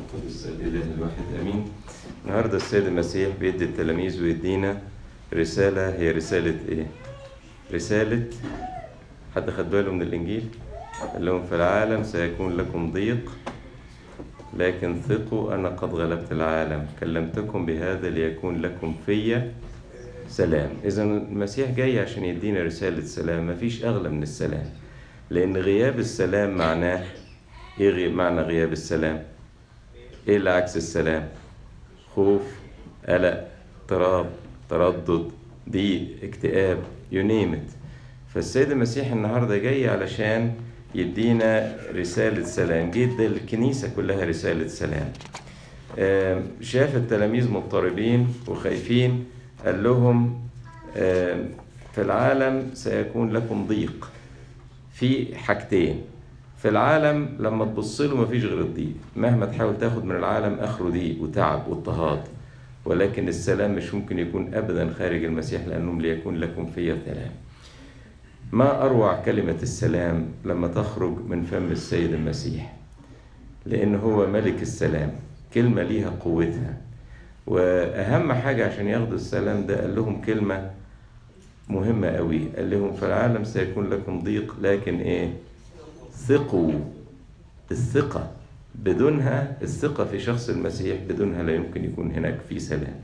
القدس الإله الواحد أمين النهاردة السيد المسيح بيدي التلاميذ ويدينا رسالة هي رسالة إيه؟ رسالة حد خد باله من الإنجيل؟ قال لهم في العالم سيكون لكم ضيق لكن ثقوا أنا قد غلبت العالم كلمتكم بهذا ليكون لكم في سلام إذا المسيح جاي عشان يدينا رسالة سلام مفيش أغلى من السلام لأن غياب السلام معناه إيه غي... معنى غياب السلام؟ إيه اللي عكس السلام؟ خوف قلق اضطراب تردد ضيق اكتئاب يونيمت فالسيد المسيح النهارده جاي علشان يدينا رسالة سلام جيت الكنيسة كلها رسالة سلام شاف التلاميذ مضطربين وخايفين قال لهم في العالم سيكون لكم ضيق في حاجتين في العالم لما تبص له مفيش غير الضيق مهما تحاول تاخد من العالم اخره ضيق وتعب واضطهاد ولكن السلام مش ممكن يكون ابدا خارج المسيح لانهم ليكون لكم في سلام ما اروع كلمه السلام لما تخرج من فم السيد المسيح لان هو ملك السلام كلمه ليها قوتها واهم حاجه عشان ياخدوا السلام ده قال لهم كلمه مهمه قوي قال لهم في العالم سيكون لكم ضيق لكن ايه ثقوا الثقة بدونها الثقة في شخص المسيح بدونها لا يمكن يكون هناك في سلام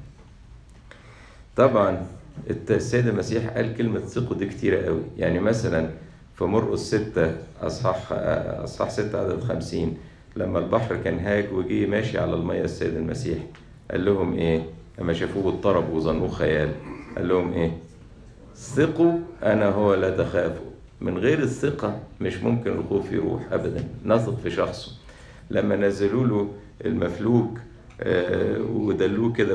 طبعا السيد المسيح قال كلمة ثقوا دي كتيرة قوي يعني مثلا في مرقس ستة أصحاح أصحاح ستة عدد خمسين لما البحر كان هاج وجي ماشي على المية السيد المسيح قال لهم إيه لما شافوه اضطرب وظنوه خيال قال لهم إيه ثقوا أنا هو لا تخافوا من غير الثقة مش ممكن الخوف يروح أبدا نثق في شخصه لما نزلوا له المفلوك ودلوه كده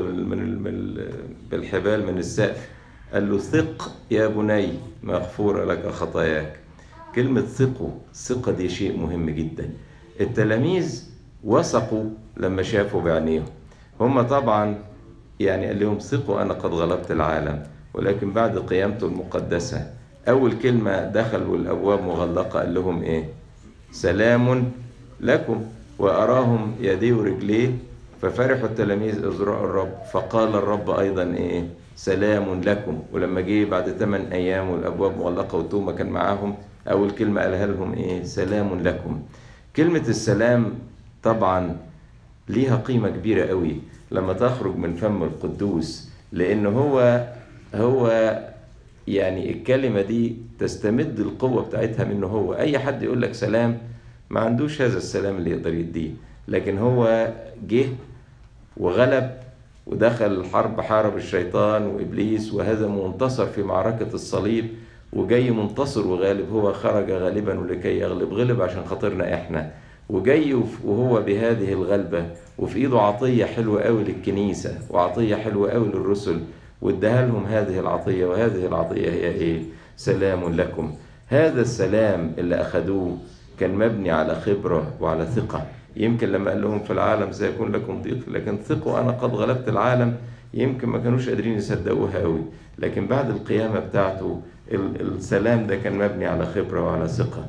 بالحبال من السقف قال له ثق يا بني مغفورة لك خطاياك كلمة ثقوا الثقة دي شيء مهم جدا التلاميذ وثقوا لما شافوا بعينيهم هم طبعا يعني قال لهم ثقوا أنا قد غلبت العالم ولكن بعد قيامته المقدسة أول كلمة دخلوا الأبواب مغلقة قال لهم إيه؟ سلام لكم وأراهم يديه ورجليه ففرحوا التلاميذ إزراء الرب فقال الرب أيضا إيه؟ سلام لكم ولما جه بعد ثمان أيام والأبواب مغلقة وتوما كان معاهم أول كلمة قالها لهم إيه؟ سلام لكم كلمة السلام طبعا ليها قيمة كبيرة قوي لما تخرج من فم القدوس لأن هو هو يعني الكلمة دي تستمد القوة بتاعتها منه هو أي حد يقول لك سلام ما عندوش هذا السلام اللي يقدر يديه لكن هو جه وغلب ودخل الحرب حارب الشيطان وإبليس وهزم وانتصر في معركة الصليب وجاي منتصر وغالب هو خرج غالبا ولكي يغلب غلب عشان خاطرنا احنا وجاي وهو بهذه الغلبة وفي ايده عطية حلوة قوي للكنيسة وعطية حلوة قوي للرسل وادها لهم هذه العطية وهذه العطية هي ايه سلام لكم هذا السلام اللي أخذوه كان مبني على خبرة وعلى ثقة يمكن لما قال لهم في العالم سيكون لكم ضيق لكن ثقوا أنا قد غلبت العالم يمكن ما كانوش قادرين يصدقوها قوي لكن بعد القيامة بتاعته السلام ده كان مبني على خبرة وعلى ثقة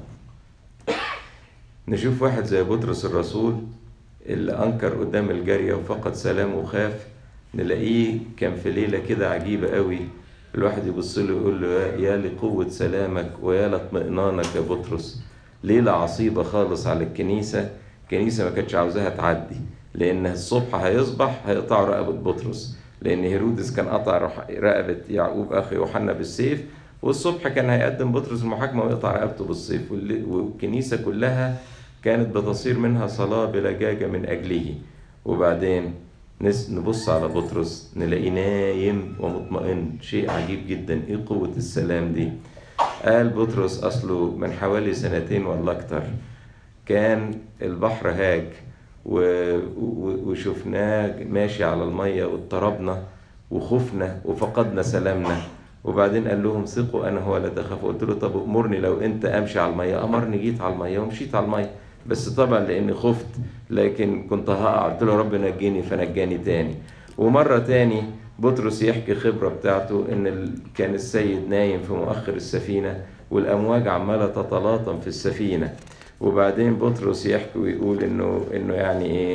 نشوف واحد زي بطرس الرسول اللي أنكر قدام الجارية وفقد سلامه وخاف نلاقيه كان في ليلة كده عجيبة قوي الواحد يبص له يقول له يا لقوة سلامك ويا لاطمئنانك يا بطرس ليلة عصيبة خالص على الكنيسة الكنيسة ما كانتش عاوزاها تعدي لأن الصبح هيصبح هيقطعوا رقبة بطرس لأن هيرودس كان قطع رقبة يعقوب أخي يوحنا بالسيف والصبح كان هيقدم بطرس المحاكمة ويقطع رقبته بالسيف والكنيسة كلها كانت بتصير منها صلاة بلجاجة من أجله وبعدين نبص على بطرس نلاقيه نايم ومطمئن شيء عجيب جدا ايه قوة السلام دي قال بطرس أصله من حوالي سنتين ولا أكتر كان البحر هاج و... و... وشفناه ماشي على المية واضطربنا وخفنا وفقدنا سلامنا وبعدين قال لهم ثقوا أنا هو لا تخافوا قلت له طب أمرني لو أنت أمشي على المية أمرني جيت على المية ومشيت على المية بس طبعا لاني خفت لكن كنت هقع قلت له رب نجيني فنجاني تاني ومره تاني بطرس يحكي خبره بتاعته ان ال... كان السيد نايم في مؤخر السفينه والامواج عماله تتلاطم في السفينه وبعدين بطرس يحكي ويقول انه انه يعني ايه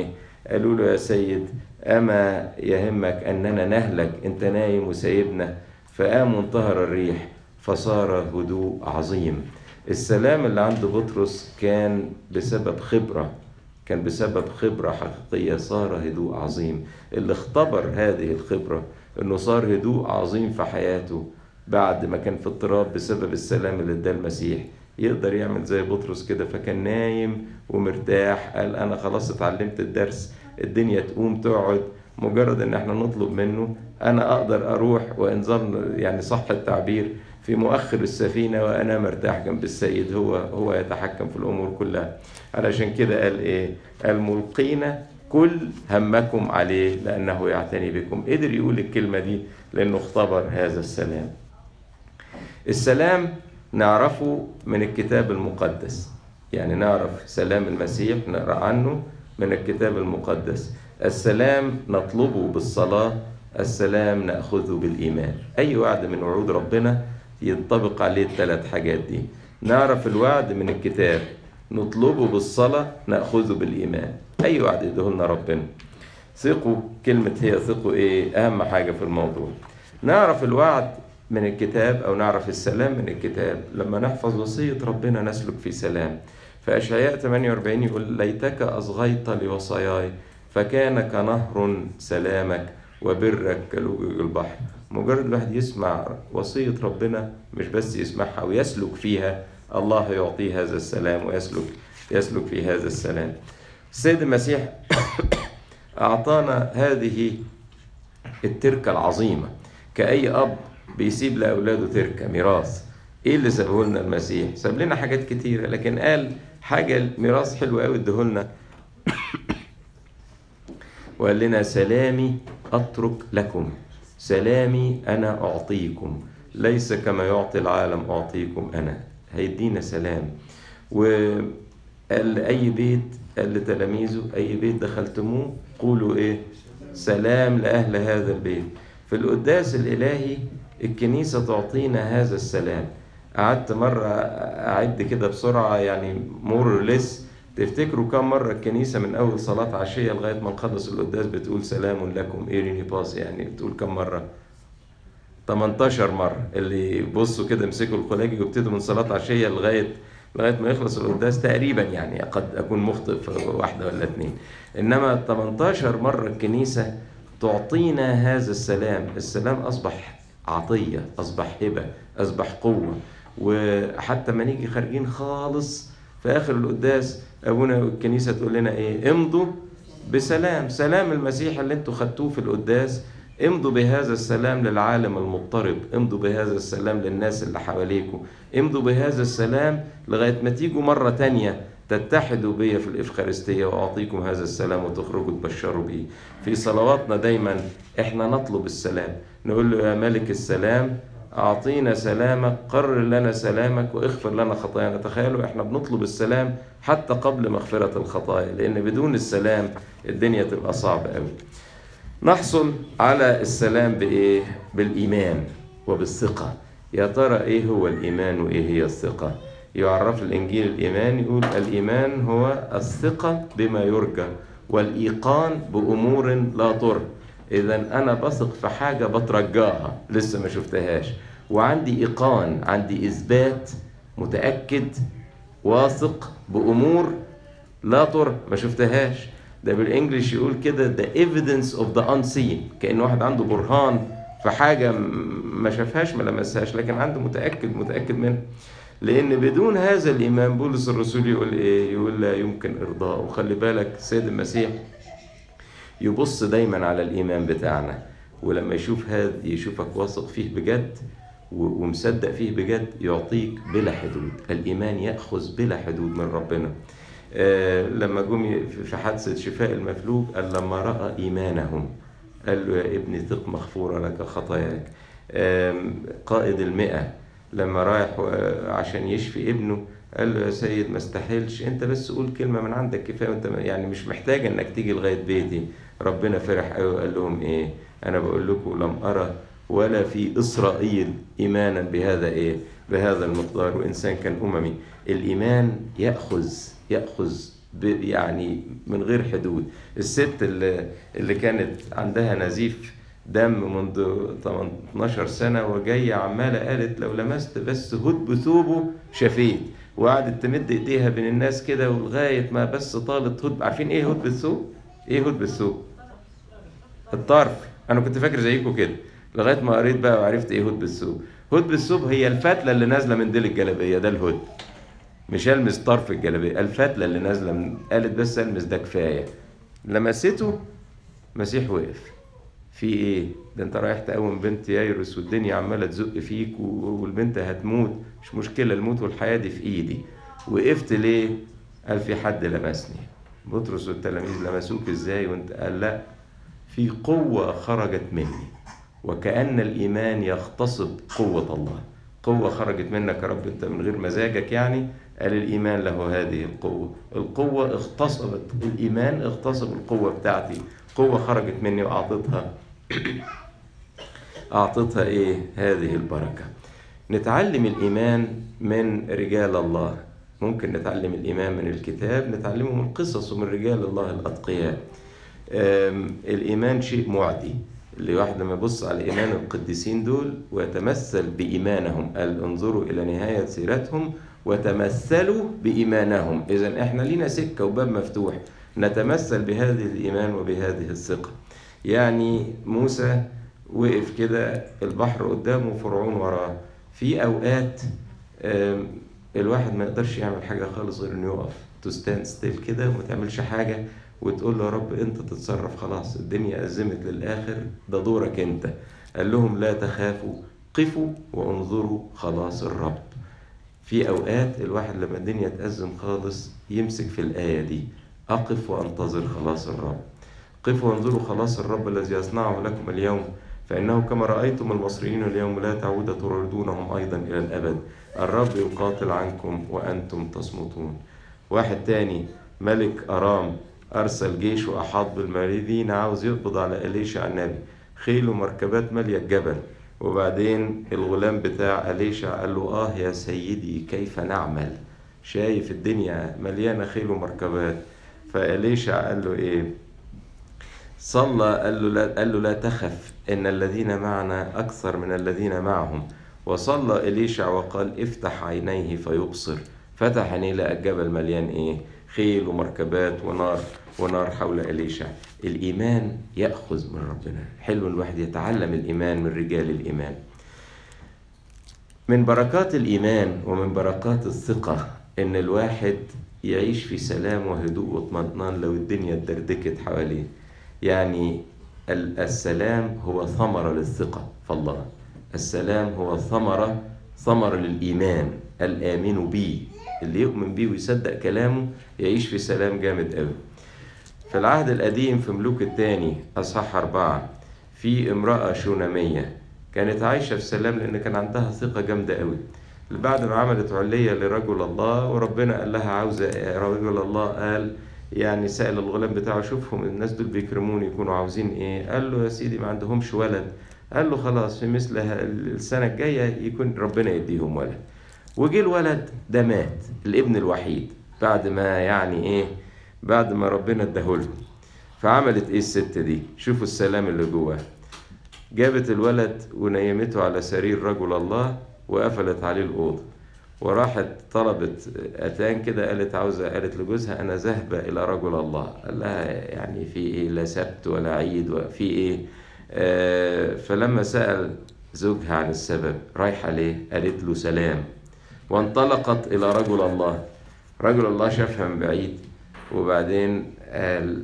قالوا له يا سيد أما يهمك أننا نهلك أنت نايم وسايبنا فقام وانتهر الريح فصار هدوء عظيم السلام اللي عند بطرس كان بسبب خبرة كان بسبب خبرة حقيقية صار هدوء عظيم اللي اختبر هذه الخبرة انه صار هدوء عظيم في حياته بعد ما كان في اضطراب بسبب السلام اللي اداه المسيح يقدر يعمل زي بطرس كده فكان نايم ومرتاح قال انا خلاص اتعلمت الدرس الدنيا تقوم تقعد مجرد ان احنا نطلب منه انا اقدر اروح وان ظن يعني صح التعبير في مؤخر السفينة وأنا مرتاح جنب السيد هو هو يتحكم في الأمور كلها علشان كده قال إيه؟ قال ملقينا كل همكم عليه لأنه يعتني بكم قدر يقول الكلمة دي لأنه اختبر هذا السلام السلام نعرفه من الكتاب المقدس يعني نعرف سلام المسيح نقرأ عنه من الكتاب المقدس السلام نطلبه بالصلاة السلام نأخذه بالإيمان أي وعد من وعود ربنا ينطبق عليه الثلاث حاجات دي نعرف الوعد من الكتاب نطلبه بالصلاة نأخذه بالإيمان أي وعد يدهلنا ربنا ثقوا كلمة هي ثقوا إيه أهم حاجة في الموضوع نعرف الوعد من الكتاب أو نعرف السلام من الكتاب لما نحفظ وصية ربنا نسلك في سلام فأشعياء 48 يقول ليتك أصغيت لوصاياي فكان كنهر سلامك وبرك كلوج البحر مجرد الواحد يسمع وصية ربنا مش بس يسمعها ويسلك فيها الله يعطيه هذا السلام ويسلك يسلك في هذا السلام السيد المسيح أعطانا هذه التركة العظيمة كأي أب بيسيب لأولاده تركة ميراث إيه اللي سابه لنا المسيح؟ ساب لنا حاجات كتيرة لكن قال حاجة ميراث حلو قوي ادهولنا وقال لنا سلامي أترك لكم سلامي أنا أعطيكم ليس كما يعطي العالم أعطيكم أنا هيدينا سلام وقال لأي بيت قال لتلاميذه أي بيت دخلتموه قولوا إيه سلام لأهل هذا البيت في القداس الإلهي الكنيسة تعطينا هذا السلام قعدت مرة أعد كده بسرعة يعني مور لس تفتكروا كم مرة الكنيسة من أول صلاة عشية لغاية ما نخلص القداس بتقول سلام لكم إيريني باس يعني بتقول كم مرة 18 مرة اللي بصوا كده امسكوا الخلاجي وابتدوا من صلاة عشية لغاية لغاية ما يخلص القداس تقريبا يعني قد أكون مخطئ في واحدة ولا اتنين إنما 18 مرة الكنيسة تعطينا هذا السلام السلام أصبح عطية أصبح هبة أصبح قوة وحتى ما نيجي خارجين خالص في آخر القداس أبونا الكنيسة تقول لنا إيه امضوا بسلام سلام المسيح اللي انتوا خدتوه في القداس امضوا بهذا السلام للعالم المضطرب امضوا بهذا السلام للناس اللي حواليكم امضوا بهذا السلام لغاية ما تيجوا مرة تانية تتحدوا بيا في الإفخارستية وأعطيكم هذا السلام وتخرجوا تبشروا بيه في صلواتنا دايما إحنا نطلب السلام نقول له يا ملك السلام أعطينا سلامك قرر لنا سلامك واغفر لنا خطايانا تخيلوا إحنا بنطلب السلام حتى قبل مغفرة الخطايا لأن بدون السلام الدنيا تبقى صعبة قوي نحصل على السلام بإيه؟ بالإيمان وبالثقة يا ترى إيه هو الإيمان وإيه هي الثقة؟ يعرف الإنجيل الإيمان يقول الإيمان هو الثقة بما يرجى والإيقان بأمور لا ترى إذا أنا بثق في حاجة بترجاها لسه ما شفتهاش وعندي إيقان عندي إثبات متأكد واثق بأمور لا ترى ما شفتهاش ده بالإنجليش يقول كده the evidence of the unseen كأن واحد عنده برهان في حاجة ما شافهاش ما لمسهاش لكن عنده متأكد متأكد منها لأن بدون هذا الإيمان بولس الرسول يقول إيه؟ يقول لا يمكن إرضاء وخلي بالك السيد المسيح يبص دايما على الإيمان بتاعنا ولما يشوف هذا يشوفك واثق فيه بجد ومصدق فيه بجد يعطيك بلا حدود الإيمان يأخذ بلا حدود من ربنا آه لما جم في حادثة شفاء المفلوج قال لما رأى إيمانهم قال له يا ابني ثق مغفورة لك خطاياك آه قائد المئة لما رايح عشان يشفي ابنه قال له يا سيد ما استحيلش انت بس قول كلمه من عندك كفايه وانت يعني مش محتاج انك تيجي لغايه بيتي ربنا فرح قوي وقال لهم ايه انا بقول لكم لم ارى ولا في اسرائيل ايمانا بهذا ايه بهذا المقدار وانسان كان اممي الايمان ياخذ ياخذ ب- يعني من غير حدود الست اللي, اللي كانت عندها نزيف دم منذ 18 سنة وجاية عمالة قالت لو لمست بس هد بثوبه شفيت وقعدت تمد ايديها بين الناس كده ولغاية ما بس طالت هد عارفين ايه هد بالثوب؟ ايه هد بالثوب؟ الطرف انا كنت فاكر زيكم كده لغايه ما قريت بقى وعرفت ايه هود بالثوب هود بالثوب هي الفتله اللي نازله من ديل الجلابيه ده الهود مش المس طرف الجلابيه الفتله اللي نازله من قالت بس المس ده كفايه لمسته مسيح وقف في ايه ده انت رايح تقوم بنت يايروس والدنيا عماله تزق فيك و- والبنت هتموت مش مشكله الموت والحياه دي في ايدي وقفت ليه قال في حد لمسني بطرس والتلاميذ لمسوك ازاي وانت قال لا في قوة خرجت مني وكأن الإيمان يغتصب قوة الله قوة خرجت منك يا رب أنت من غير مزاجك يعني قال الإيمان له هذه القوة القوة اغتصبت الإيمان اغتصب القوة بتاعتي قوة خرجت مني وأعطيتها أعطيتها إيه هذه البركة نتعلم الإيمان من رجال الله ممكن نتعلم الإيمان من الكتاب نتعلمه من قصص ومن رجال الله الأتقياء آم، الإيمان شيء معدي اللي واحد لما يبص على إيمان القديسين دول ويتمثل بإيمانهم قال انظروا إلى نهاية سيرتهم وتمثلوا بإيمانهم إذا إحنا لينا سكة وباب مفتوح نتمثل بهذه الإيمان وبهذه الثقة يعني موسى وقف كده البحر قدامه وفرعون وراه في أوقات آم، الواحد ما يقدرش يعمل حاجة خالص غير إنه يقف تستاند ستيل كده وما تعملش حاجة وتقول له يا رب انت تتصرف خلاص الدنيا أزمت للآخر ده دورك انت قال لهم لا تخافوا قفوا وانظروا خلاص الرب في أوقات الواحد لما الدنيا تأزم خالص يمسك في الآية دي أقف وأنتظر خلاص الرب قفوا وانظروا خلاص الرب الذي يصنعه لكم اليوم فإنه كما رأيتم المصريين اليوم لا تعود تردونهم أيضا إلى الأبد الرب يقاتل عنكم وأنتم تصمتون واحد تاني ملك أرام أرسل جيش وأحاط بالمريدين عاوز يقبض على إليشع النبي خيل ومركبات مالية الجبل وبعدين الغلام بتاع أليشع قال له آه يا سيدي كيف نعمل شايف الدنيا مليانة خيل ومركبات فأليشع قال له إيه صلى قال له لا, قال له لا تخف إن الذين معنا أكثر من الذين معهم وصلى إليشع وقال افتح عينيه فيبصر فتح عينيه لقى الجبل مليان إيه خيل ومركبات ونار ونار حول إليشع الإيمان يأخذ من ربنا حلو الواحد يتعلم الإيمان من رجال الإيمان من بركات الإيمان ومن بركات الثقة إن الواحد يعيش في سلام وهدوء واطمئنان لو الدنيا اتدردكت حواليه يعني ال- السلام هو ثمرة للثقة في الله السلام هو ثمرة ثمرة للإيمان الآمن بي اللي يؤمن بيه ويصدق كلامه يعيش في سلام جامد قوي في العهد القديم في ملوك الثاني أصحاح أربعة في امرأة شونامية كانت عايشة في سلام لأن كان عندها ثقة جامدة قوي بعد ما عملت علية لرجل الله وربنا قال لها عاوزة رجل الله قال يعني سأل الغلام بتاعه شوفهم الناس دول بيكرموني يكونوا عاوزين ايه قال له يا سيدي ما عندهمش ولد قال له خلاص في مثل ه- السنة الجاية يكون ربنا يديهم ولد وجه الولد ده مات الابن الوحيد بعد ما يعني ايه بعد ما ربنا اداهولهم فعملت ايه الست دي شوفوا السلام اللي جواه جابت الولد ونيمته على سرير رجل الله وقفلت عليه الأوضة وراحت طلبت أتان كده قالت عاوزة قالت لجوزها أنا ذاهبة إلى رجل الله قال لها يعني في إيه لا سبت ولا عيد وفي إيه آه فلما سأل زوجها عن السبب رايحة ليه قالت له سلام وانطلقت إلى رجل الله رجل الله شافها من بعيد وبعدين قال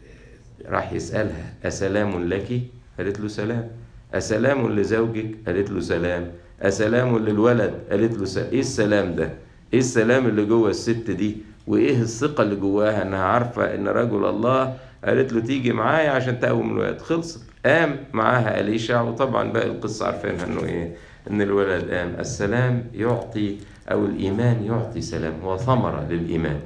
راح يسألها أسلام لك؟ قالت له سلام أسلام لزوجك؟ قالت له سلام أسلام للولد؟ قالت له سلام إيه السلام ده؟ إيه السلام اللي جوه الست دي؟ وإيه الثقة اللي جواها إنها عارفة إن رجل الله قالت له تيجي معايا عشان تقوم الولد خلصت قام معاها أليشع وطبعا باقي القصة عارفينها إنه إيه؟ إن الولد قام السلام يعطي أو الإيمان يعطي سلام هو ثمرة للإيمان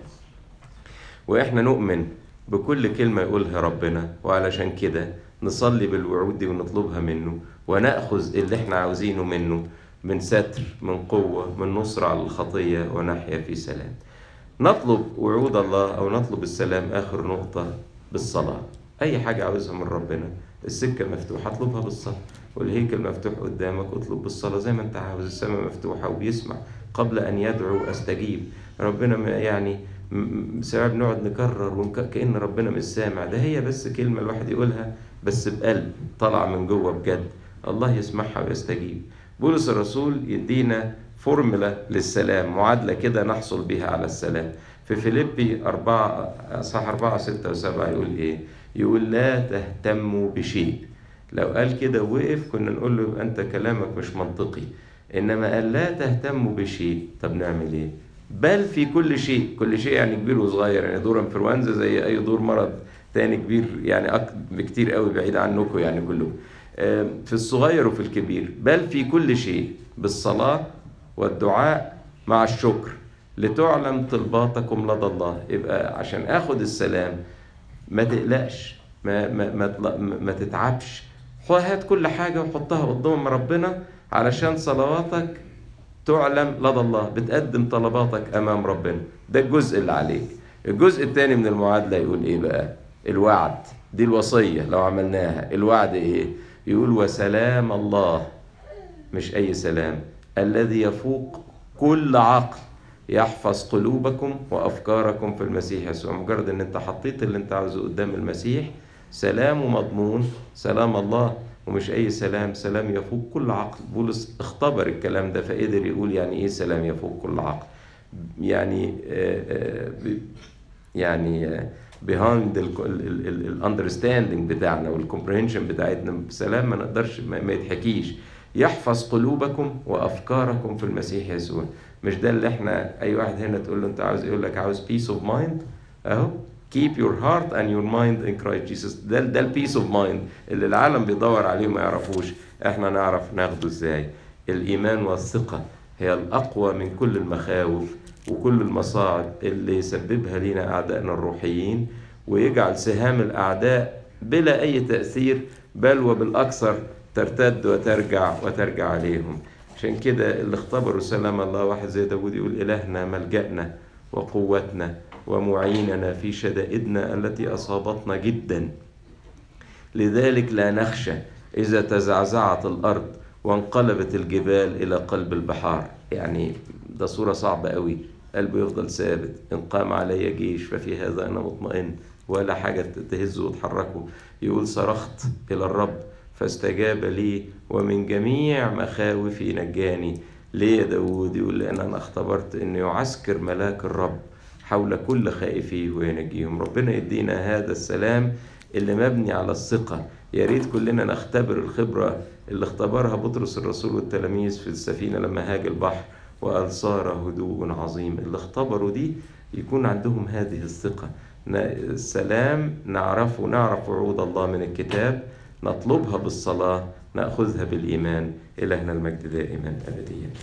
وإحنا نؤمن بكل كلمة يقولها ربنا وعلشان كده نصلي بالوعود دي ونطلبها منه ونأخذ اللي احنا عاوزينه منه من ستر من قوة من نصرة على الخطية ونحيا في سلام نطلب وعود الله أو نطلب السلام آخر نقطة بالصلاة أي حاجة عاوزها من ربنا السكة مفتوحة اطلبها بالصلاة والهيكل مفتوح قدامك اطلب بالصلاة زي ما انت عاوز السماء مفتوحة وبيسمع قبل أن يدعو أستجيب ربنا م- يعني م- م- ساعات بنقعد نكرر ونك... كأن ربنا مش سامع ده هي بس كلمة الواحد يقولها بس بقلب طلع من جوه بجد الله يسمعها ويستجيب بولس الرسول يدينا فورمولا للسلام معادلة كده نحصل بها على السلام في فيليبي أربعة صح أربعة ستة وسبعة يقول إيه؟ يقول لا تهتموا بشيء لو قال كده وقف كنا نقول له يبقى أنت كلامك مش منطقي إنما قال لا تهتموا بشيء طب نعمل إيه؟ بل في كل شيء كل شيء يعني كبير وصغير يعني دور انفلونزا زي أي دور مرض تاني كبير يعني أك- بكتير قوي بعيد عنكم يعني كلكم آم، في الصغير وفي الكبير بل في كل شيء بالصلاة والدعاء مع الشكر لتعلم طلباتكم لدى الله يبقى عشان اخد السلام ما تقلقش ما ما ما, تلا- ما ما تتعبش خد هات كل حاجة وحطها قدام ربنا علشان صلواتك تعلم لدى الله بتقدم طلباتك امام ربنا ده الجزء اللي عليك الجزء الثاني من المعادله يقول ايه بقى الوعد دي الوصيه لو عملناها الوعد ايه يقول وسلام الله مش اي سلام الذي يفوق كل عقل يحفظ قلوبكم وافكاركم في المسيح يسوع مجرد ان انت حطيت اللي انت عاوزه قدام المسيح سلام ومضمون سلام الله ومش اي سلام سلام يفوق كل عقل بولس اختبر الكلام ده فقدر يقول يعني ايه سلام يفوق كل عقل يعني آه، آه، ب- يعني بيهايند الاندرستاندنج بتاعنا والكومبريهنشن بتاعتنا سلام ما نقدرش ما ما يتحكيش يحفظ قلوبكم وافكاركم في المسيح يسوع مش ده اللي احنا اي واحد هنا تقول له انت عاوز يقول لك عاوز بيس اوف مايند اهو keep your heart and your mind in Christ Jesus ده ده البيس اوف مايند اللي العالم بيدور عليه وما يعرفوش احنا نعرف ناخده ازاي الايمان والثقه هي الاقوى من كل المخاوف وكل المصاعب اللي يسببها لنا اعدائنا الروحيين ويجعل سهام الاعداء بلا اي تاثير بل وبالاكثر ترتد وترجع وترجع عليهم عشان كده اللي اختبروا سلام الله واحد زي داود يقول إلهنا ملجأنا وقوتنا ومعيننا في شدائدنا التي أصابتنا جدا لذلك لا نخشى إذا تزعزعت الأرض وانقلبت الجبال إلى قلب البحار يعني ده صورة صعبة قوي قلبه يفضل ثابت إن قام علي جيش ففي هذا أنا مطمئن ولا حاجة تهزه وتحركه يقول صرخت إلى الرب فاستجاب لي ومن جميع مخاوفي نجاني ليه يا داود يقول لأن أنا اختبرت أن يعسكر ملاك الرب حول كل خائفيه وينجيهم ربنا يدينا هذا السلام اللي مبني على الثقة يا ريت كلنا نختبر الخبرة اللي اختبرها بطرس الرسول والتلاميذ في السفينة لما هاج البحر وقال صار هدوء عظيم اللي اختبروا دي يكون عندهم هذه الثقة ن- السلام نعرفه نعرف وعود الله من الكتاب نطلبها بالصلاة نأخذها بالإيمان إلهنا المجد دائما أبديا